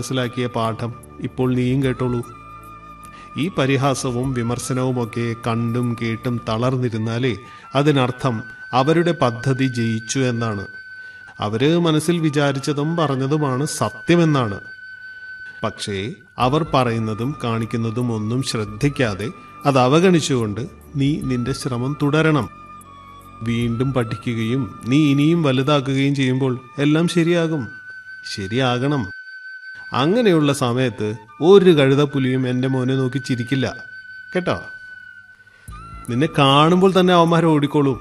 മനസ്സിലാക്കിയ പാഠം ഇപ്പോൾ നീയും കേട്ടോളൂ ഈ പരിഹാസവും വിമർശനവുമൊക്കെ കണ്ടും കേട്ടും തളർന്നിരുന്നാലേ അതിനർത്ഥം അവരുടെ പദ്ധതി ജയിച്ചു എന്നാണ് അവര് മനസ്സിൽ വിചാരിച്ചതും പറഞ്ഞതുമാണ് സത്യമെന്നാണ് പക്ഷേ അവർ പറയുന്നതും കാണിക്കുന്നതും ഒന്നും ശ്രദ്ധിക്കാതെ അത് അവഗണിച്ചുകൊണ്ട് നീ നിന്റെ ശ്രമം തുടരണം വീണ്ടും പഠിക്കുകയും നീ ഇനിയും വലുതാക്കുകയും ചെയ്യുമ്പോൾ എല്ലാം ശരിയാകും ശരിയാകണം അങ്ങനെയുള്ള സമയത്ത് ഒരു കഴുതപ്പുലിയും എൻ്റെ മോനെ നോക്കി ചിരിക്കില്ല കേട്ടോ നിന്നെ കാണുമ്പോൾ തന്നെ അവന്മാർ ഓടിക്കോളും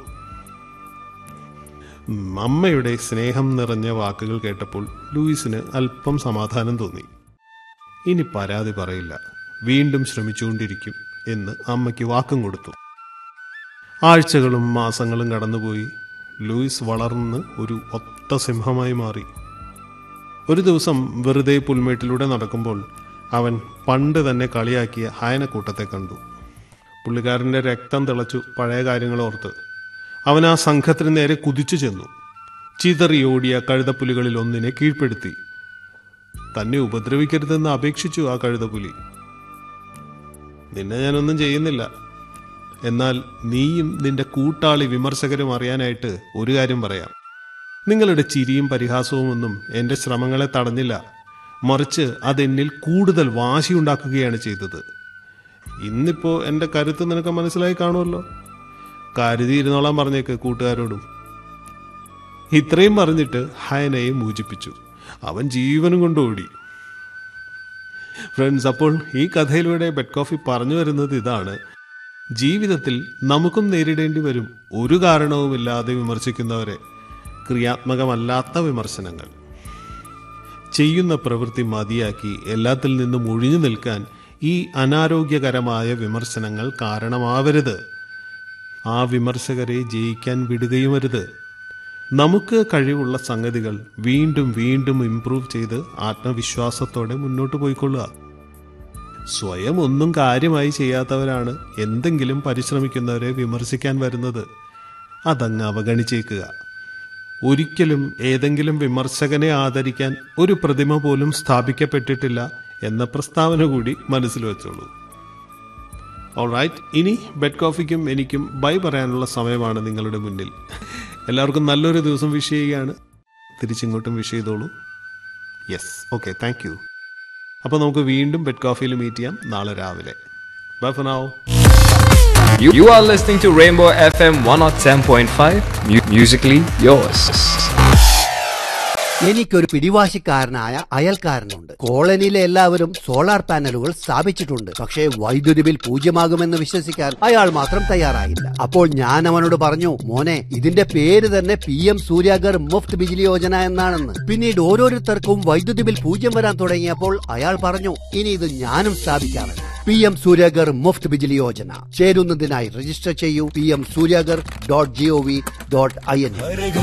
ഉം, അമ്മയുടെ സ്നേഹം നിറഞ്ഞ വാക്കുകൾ കേട്ടപ്പോൾ ലൂയിസിന് അല്പം സമാധാനം തോന്നി ഇനി പരാതി പറയില്ല വീണ്ടും ശ്രമിച്ചുകൊണ്ടിരിക്കും എന്ന് അമ്മയ്ക്ക് വാക്കും കൊടുത്തു ആഴ്ചകളും മാസങ്ങളും കടന്നുപോയി ലൂയിസ് വളർന്ന് ഒരു ഒത്ത സിംഹമായി മാറി ഒരു ദിവസം വെറുതെ പുൽമേട്ടിലൂടെ നടക്കുമ്പോൾ അവൻ പണ്ട് തന്നെ കളിയാക്കിയ ഹയനക്കൂട്ടത്തെ കണ്ടു പുള്ളിക്കാരൻ്റെ രക്തം തിളച്ചു പഴയ കാര്യങ്ങൾ ഓർത്ത് അവൻ ആ സംഘത്തിന് നേരെ കുതിച്ചു ചെന്നു ചിതറിയോടിയ കഴുതപ്പുലികളിൽ ഒന്നിനെ കീഴ്പ്പെടുത്തി തന്നെ ഉപദ്രവിക്കരുതെന്ന് അപേക്ഷിച്ചു ആ കഴുതപ്പുലി നിന്നെ ഞാനൊന്നും ചെയ്യുന്നില്ല എന്നാൽ നീയും നിന്റെ കൂട്ടാളി വിമർശകരും അറിയാനായിട്ട് ഒരു കാര്യം പറയാം നിങ്ങളുടെ ചിരിയും പരിഹാസവും ഒന്നും എന്റെ ശ്രമങ്ങളെ തടഞ്ഞില്ല മറിച്ച് അതെന്നിൽ കൂടുതൽ വാശിയുണ്ടാക്കുകയാണ് ചെയ്തത് ഇന്നിപ്പോ എന്റെ കരുത്ത് നിനക്ക് മനസ്സിലായി കാണുമല്ലോ കരുതിയിരുന്നോളാൻ പറഞ്ഞേക്ക് കൂട്ടുകാരോടും ഇത്രയും പറഞ്ഞിട്ട് ഹയനയെ മോചിപ്പിച്ചു അവൻ ജീവനും കൊണ്ട് ഓടി ഫ്രണ്ട്സ് അപ്പോൾ ഈ കഥയിലൂടെ ബെഡ് കോഫി പറഞ്ഞു വരുന്നത് ഇതാണ് ജീവിതത്തിൽ നമുക്കും നേരിടേണ്ടി വരും ഒരു കാരണവുമില്ലാതെ വിമർശിക്കുന്നവരെ ക്രിയാത്മകമല്ലാത്ത വിമർശനങ്ങൾ ചെയ്യുന്ന പ്രവൃത്തി മതിയാക്കി എല്ലാത്തിൽ നിന്നും ഒഴിഞ്ഞു നിൽക്കാൻ ഈ അനാരോഗ്യകരമായ വിമർശനങ്ങൾ കാരണമാവരുത് ആ വിമർശകരെ ജയിക്കാൻ വിടുകയുമരുത് നമുക്ക് കഴിവുള്ള സംഗതികൾ വീണ്ടും വീണ്ടും ഇംപ്രൂവ് ചെയ്ത് ആത്മവിശ്വാസത്തോടെ മുന്നോട്ട് പോയിക്കൊള്ളുക സ്വയം ഒന്നും കാര്യമായി ചെയ്യാത്തവരാണ് എന്തെങ്കിലും പരിശ്രമിക്കുന്നവരെ വിമർശിക്കാൻ വരുന്നത് അതങ്ങ് അവഗണിച്ചേക്കുക ഒരിക്കലും ഏതെങ്കിലും വിമർശകനെ ആദരിക്കാൻ ഒരു പ്രതിമ പോലും സ്ഥാപിക്കപ്പെട്ടിട്ടില്ല എന്ന പ്രസ്താവന കൂടി മനസ്സിൽ വെച്ചോളൂ ഓൾറൈറ്റ് ഇനി ബെഡ് കോഫിക്കും എനിക്കും ബൈ പറയാനുള്ള സമയമാണ് നിങ്ങളുടെ മുന്നിൽ എല്ലാവർക്കും നല്ലൊരു ദിവസം വിഷ് ചെയ്യുകയാണ് തിരിച്ചിങ്ങോട്ടും വിഷ് ചെയ്തോളൂ യെസ് ഓക്കെ താങ്ക് യു അപ്പോൾ നമുക്ക് വീണ്ടും ബെഡ് കോഫിയിൽ മീറ്റ് ചെയ്യാം നാളെ രാവിലെ bye for now You, you are listening to Rainbow FM 107.5, mu- musically yours. എനിക്കൊരു പിടിവാശിക്കാരനായ അയൽക്കാരനുണ്ട് കോളനിയിലെ എല്ലാവരും സോളാർ പാനലുകൾ സ്ഥാപിച്ചിട്ടുണ്ട് പക്ഷേ വൈദ്യുതി ബിൽ പൂജ്യമാകുമെന്ന് വിശ്വസിക്കാൻ അയാൾ മാത്രം തയ്യാറായില്ല അപ്പോൾ ഞാൻ അവനോട് പറഞ്ഞു മോനെ ഇതിന്റെ പേര് തന്നെ പി എം സൂര്യാഗർ മുഫ്ത് ബിജിലി യോജന എന്നാണെന്ന് പിന്നീട് ഓരോരുത്തർക്കും വൈദ്യുതി ബിൽ പൂജ്യം വരാൻ തുടങ്ങിയപ്പോൾ അയാൾ പറഞ്ഞു ഇനി ഇത് ഞാനും സ്ഥാപിക്കാമെന്ന് P M സൂര്യാഗർ Muft Bijli Yojana ചേരുന്നതിനായി register ചെയ്യൂ P M സൂര്യാഗർ dot G O V dot I N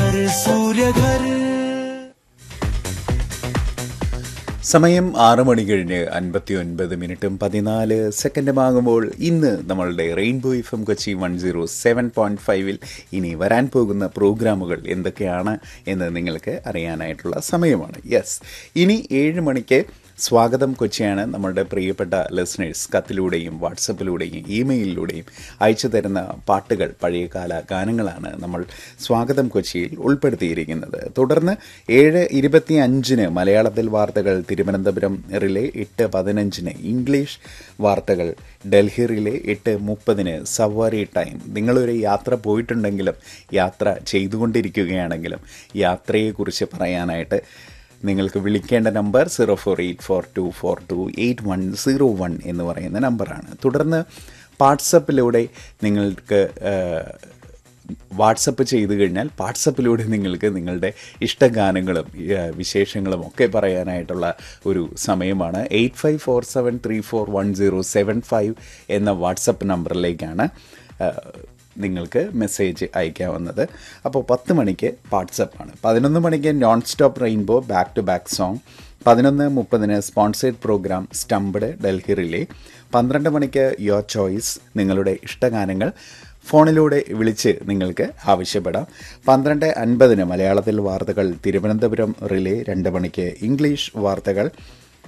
സമയം ആറ് മണി കഴിഞ്ഞ് അൻപത്തി ഒൻപത് മിനിറ്റും പതിനാല് സെക്കൻഡുമാകുമ്പോൾ ഇന്ന് നമ്മളുടെ rainbow F M Kochi one zero seven point ഫൈവിൽ ഇനി വരാൻ പോകുന്ന പ്രോഗ്രാമുകൾ എന്തൊക്കെയാണ് എന്ന് നിങ്ങൾക്ക് അറിയാനായിട്ടുള്ള സമയമാണ് യെസ് ഇനി ഏഴ് മണിക്ക് സ്വാഗതം കൊച്ചിയാണ് നമ്മളുടെ പ്രിയപ്പെട്ട ലിസണേഴ്സ് കത്തിലൂടെയും വാട്സപ്പിലൂടെയും ഇമെയിലിലൂടെയും അയച്ചു തരുന്ന പാട്ടുകൾ പഴയകാല ഗാനങ്ങളാണ് നമ്മൾ സ്വാഗതം കൊച്ചിയിൽ ഉൾപ്പെടുത്തിയിരിക്കുന്നത് തുടർന്ന് ഏഴ് ഇരുപത്തി അഞ്ചിന് മലയാളത്തിൽ വാർത്തകൾ തിരുവനന്തപുരം റിലെ എട്ട് പതിനഞ്ചിന് ഇംഗ്ലീഷ് വാർത്തകൾ ഡൽഹി റിലെ എട്ട് മുപ്പതിന് സവാരി ടൈം നിങ്ങളൊരു യാത്ര പോയിട്ടുണ്ടെങ്കിലും യാത്ര ചെയ്തുകൊണ്ടിരിക്കുകയാണെങ്കിലും യാത്രയെക്കുറിച്ച് പറയാനായിട്ട് നിങ്ങൾക്ക് വിളിക്കേണ്ട number zero four eight four two four two eight one zero one എന്ന് പറയുന്ന നമ്പറാണ് തുടർന്ന് വാട്സപ്പിലൂടെ നിങ്ങൾക്ക് വാട്സപ്പ് ചെയ്തു കഴിഞ്ഞാൽ വാട്സപ്പിലൂടെ നിങ്ങൾക്ക് നിങ്ങളുടെ ഇഷ്ടഗാനങ്ങളും ഏഹ്, വിശേഷങ്ങളും ഒക്കെ പറയാനായിട്ടുള്ള ഒരു സമയമാണ് eight five four seven three four one zero seven five എന്ന വാട്സപ്പ് നമ്പറിലേക്കാണ് ഏഹ്, നിങ്ങൾക്ക് മെസ്സേജ് അയക്കാവുന്നത് അപ്പോൾ പത്ത് മണിക്ക് വാട്സപ്പാണ് പതിനൊന്ന് മണിക്ക് non stop rainbow back to back song പതിനൊന്ന് മുപ്പതിന് sponsored programme stumped Delhi relay പന്ത്രണ്ട് മണിക്ക് യുവർ ചോയ്സ് നിങ്ങളുടെ ഇഷ്ടഗാനങ്ങൾ ഫോണിലൂടെ വിളിച്ച് നിങ്ങൾക്ക് ആവശ്യപ്പെടാം പന്ത്രണ്ട് അൻപതിന് മലയാളത്തിൽ വാർത്തകൾ തിരുവനന്തപുരം റിലേ രണ്ട് മണിക്ക് ഇംഗ്ലീഷ് വാർത്തകൾ